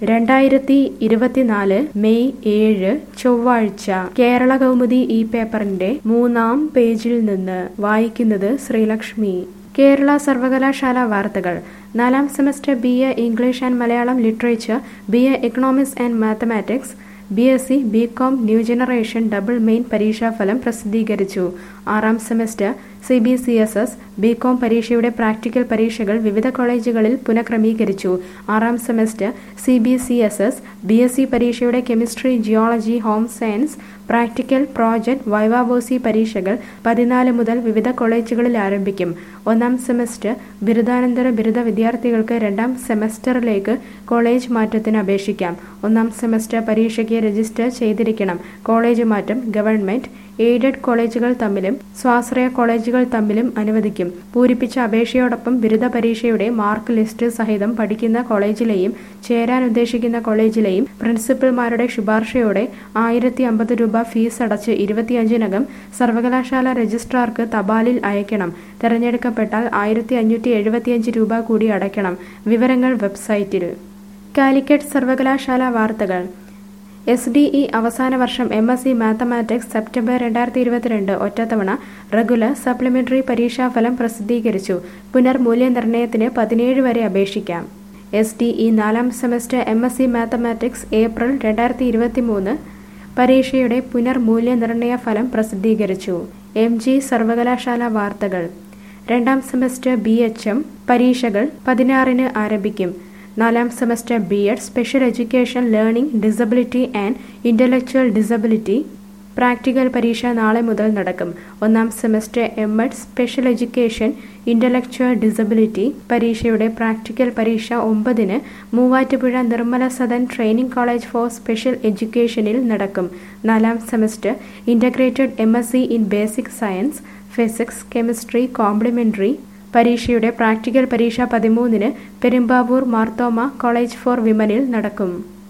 രണ്ടായിരത്തി ഇരുപത്തിനാല് മെയ് ഏഴ് ചൊവ്വാഴ്ച കേരള കൗമുദി ഈ പേപ്പറിന്റെ മൂന്നാം പേജിൽ നിന്ന് വായിക്കുന്നത് ശ്രീലക്ഷ്മി കേരള സർവകലാശാല വാർത്തകൾ നാലാം semester B A English and Malayalam literature B A economics and mathematics B S C B com new generation double main പരീക്ഷാഫലം പ്രസിദ്ധീകരിച്ചു ആറാം semester C B C S S B com പരീക്ഷയുടെ പ്രാക്ടിക്കൽ പരീക്ഷകൾ വിവിധ കോളേജുകളിൽ പുനഃക്രമീകരിച്ചു ആറാം semester C B C S S B S C പരീക്ഷയുടെ chemistry geology home science practical project viva voce പരീക്ഷകൾ പതിനാല് മുതൽ വിവിധ കോളേജുകളിൽ ആരംഭിക്കും ഒന്നാം സെമസ്റ്റർ ബിരുദാനന്തര ബിരുദ വിദ്യാർത്ഥികൾക്ക് രണ്ടാം സെമസ്റ്ററിലേക്ക് കോളേജ് മാറ്റത്തിന് അപേക്ഷിക്കാം ഒന്നാം സെമസ്റ്റർ പരീക്ഷയ്ക്ക് രജിസ്റ്റർ ചെയ്തിരിക്കണം കോളേജ് മാറ്റം ഗവൺമെന്റ് എയ്ഡഡ് കോളേജുകൾ തമ്മിലും സ്വാശ്രയ കോളേജുകൾ തമ്മിലും അനുവദിക്കും പൂരിപ്പിച്ച അപേക്ഷയോടൊപ്പം ബിരുദ പരീക്ഷയുടെ മാർക്ക് ലിസ്റ്റ് സഹിതം പഠിക്കുന്ന കോളേജിലെയും ചേരാൻ ഉദ്ദേശിക്കുന്ന കോളേജിലെയും പ്രിൻസിപ്പൽമാരുടെ ശുപാർശയോടെ ആയിരത്തി അമ്പത് രൂപ ഫീസ് അടച്ച് ഇരുപത്തിയഞ്ചിനകം സർവകലാശാല രജിസ്ട്രാർക്ക് തപാലിൽ അയക്കണം തെരഞ്ഞെടുക്കപ്പെട്ടാൽ ആയിരത്തി അഞ്ഞൂറ്റി എഴുപത്തിയഞ്ച് രൂപ കൂടി അടയ്ക്കണം വിവരങ്ങൾ വെബ്സൈറ്റിൽ കാലിക്കറ്റ് സർവകലാശാല വാർത്തകൾ എസ് ഡി ഇ അവസാന വർഷം M S C mathematics September രണ്ടായിരത്തി ഇരുപത്തിരണ്ട് ഒറ്റത്തവണ റെഗുലർ സപ്ലിമെന്ററി പരീക്ഷാഫലം പ്രസിദ്ധീകരിച്ചു പുനർമൂല്യനിർണ്ണയത്തിന് പതിനേഴ് വരെ അപേക്ഷിക്കാം എസ് ഡി ഇ നാലാം semester M S C mathematics April രണ്ടായിരത്തി ഇരുപത്തി മൂന്ന് പരീക്ഷയുടെ പുനർമൂല്യനിർണ്ണയ ഫലം പ്രസിദ്ധീകരിച്ചു എം ജി സർവകലാശാല വാർത്തകൾ രണ്ടാം സെമസ്റ്റർ ബി എച്ച് എം പരീക്ഷകൾ പതിനാറിന് ആരംഭിക്കും നാലാം semester B ed special education learning disability and intellectual disability practical പരീക്ഷ നാളെ മുതൽ നടക്കും ഒന്നാം semester M ed special education intellectual disability പരീക്ഷയുടെ പ്രാക്ടിക്കൽ പരീക്ഷ ഒമ്പതിന് Muvattupuzha Nirmala Sadan training college for special എഡ്യൂക്കേഷനിൽ നടക്കും നാലാം semester integrated M S C in basic science physics chemistry complementary പരീക്ഷയുടെ പ്രാക്ടിക്കൽ പരീക്ഷ പതിമൂന്നിന് പെരുമ്പാവൂർ മാർത്തോമ കോളേജ് ഫോർ വിമനിൽ നടക്കും